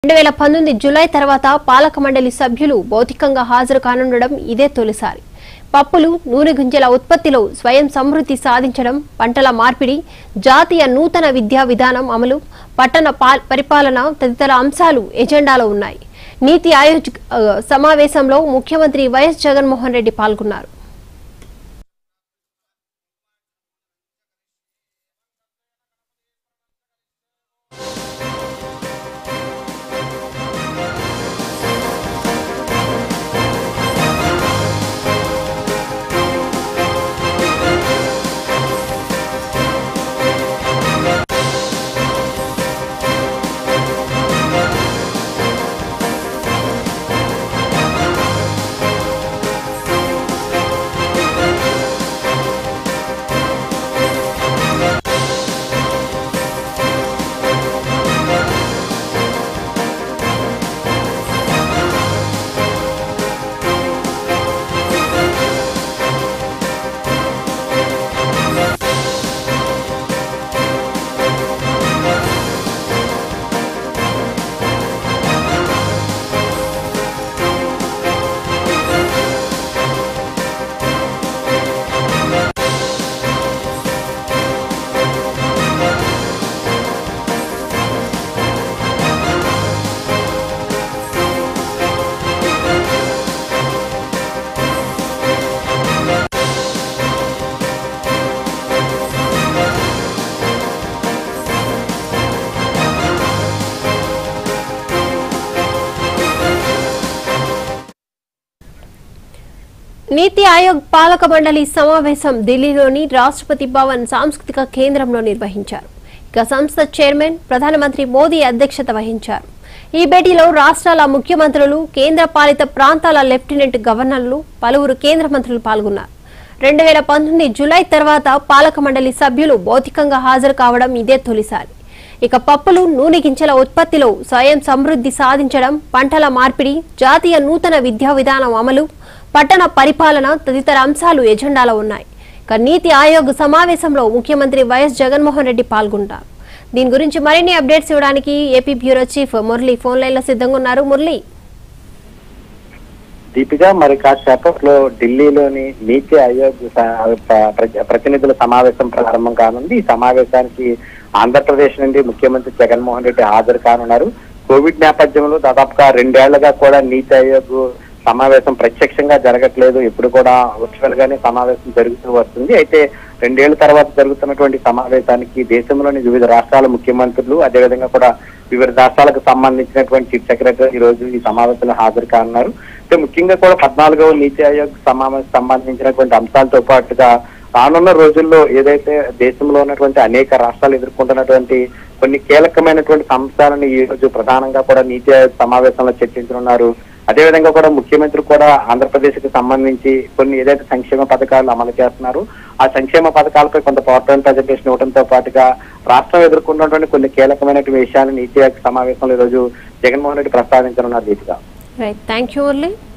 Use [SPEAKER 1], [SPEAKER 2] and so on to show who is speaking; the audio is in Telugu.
[SPEAKER 1] రెండు వేల పంతొమ్మిది జులై తర్వాత పాలక మండలి సభ్యులు భౌతికంగా హాజరు కానుండడం ఇదే తొలిసారి పప్పులు నూనె గింజల ఉత్పత్తిలో స్వయం సమృద్ధి సాధించడం పంటల మార్పిడి జాతీయ నూతన విద్యా విధానం అమలు పట్టణ పా- పరిపాలన తదితర అంశాలు ఎజెండాలో ఉన్నాయి నీతి ఆయోగ్ ఆ, సమావేశంలో ముఖ్యమంత్రి వైఎస్ జగన్మోహన్ రెడ్డి పాల్గొన్నారు నీతి ఆయోగ్ పాలక మండలి సమావేశం ఢిల్లీలోని రాష్ట్రపతి భవన్ సాంస్కృతిక కేంద్రంలో నిర్వహించారు ఇక సంస్థ చైర్మన్ ప్రధానమంత్రి మోదీ అధ్యక్షత వహించారు ఈ భేటీలో రాష్ట్రాల ముఖ్యమంత్రులు కేంద్ర పాలిత ప్రాంతాల లెఫ్టినెంట్ గవర్నర్లు పలువురు కేంద్ర మంత్రులు పాల్గొన్నారు రెండు వేల పంతొమ్మిది జులై తర్వాత పాలక మండలి సభ్యులు భౌతికంగా హాజరు కావడం ఇదే తొలిసారి ఇక పప్పులు నూనె గింజల ఉత్పత్తిలో స్వయం సమృద్ధి సాధించడం పంటల మార్పిడి జాతీయ నూతన విద్యా విధానం అమలు పట్టణ పరిపాలన తదితర అంశాలు ఎజెండాలో ఉన్నాయి ఇక నీతి ఆయోగ్ సమావేశంలో ముఖ్యమంత్రి వైఎస్ జగన్మోహన్ రెడ్డి పాల్గొంటారు దీని గురించి మరిన్ని అప్డేట్స్ ఇవ్వడానికి AP bureau chief Murali phone లైన్లో సిద్ధంగా ఉన్నారు మురళి
[SPEAKER 2] దీపిక మరి కాసేపట్లో ఢిల్లీలోని నీతి ఆయోగ్ స- ప్ర- ప్ర- ప్రతినిధుల సమావేశం ప్రారంభం కానుంది ఈ సమావేశానికి ఆంధ్రప్రదేశ్ నుండి ముఖ్యమంత్రి జగన్మోహన్ రెడ్డి హాజరు కానున్నారు కోవిడ్ నేపథ్యంలో దాదాపుగా రెండేళ్లుగా కూడా నీతి ఆయోగ్ సమావేశం ప్రత్యక్షంగా జరగట్లేదు ఇప్పుడు కూడా వర్చువల్ గానే సమావేశం జరుగుతూ వస్తుంది అయితే రెండేళ్ల తర్వాత జరుగుతున్నటువంటి సమావేశానికి దేశంలోని వివిధ రాష్ట్రాల ముఖ్యమంత్రులు అదేవిధంగా కూడా వివిధ రాష్ట్రాలకు సంబంధించినటువంటి చీఫ్ సెక్రటరీ ఈ రోజు ఈ సమావేశంలో హాజరు కానున్నారు అయితే ముఖ్యంగా కూడా పద్నాలుగవ నీతి ఆయోగ్ సమావేశం సంబంధించినటువంటి అంశాలతో పాటుగా రానున్న రోజుల్లో ఏదైతే దేశంలో ఉన్నటువంటి అనేక రాష్ట్రాలు ఎదుర్కొంటున్నటువంటి కొన్ని కీలకమైనటువంటి అంశాలను ఈ రోజు ప్రధానంగా కూడా నీతి ఆయోగ్ సమావేశంలో చర్చించనున్నారు అదేవిధంగా కూడా ముఖ్యమంత్రి కూడా ఆంధ్రప్రదేశ్ కి సంబంధించి కొన్ని ఏదైతే సంక్షేమ పథకాలు అమలు చేస్తున్నారు ఆ సంక్షేమ పథకాలపై కొంత పవర్ పాయింట్ ప్రజెంటేషన్ ఇవ్వడంతో పాటుగా రాష్ట్రం ఎదుర్కొన్నటువంటి కొన్ని కీలకమైనటువంటి విషయాలు నీతి ఆయోగ్ సమావేశంలో ఈ రోజు జగన్మోహన్ రెడ్డి ప్రస్తావించనున్నారు దీపిగా
[SPEAKER 1] రైట్ థ్యాంక్ యూ మురళి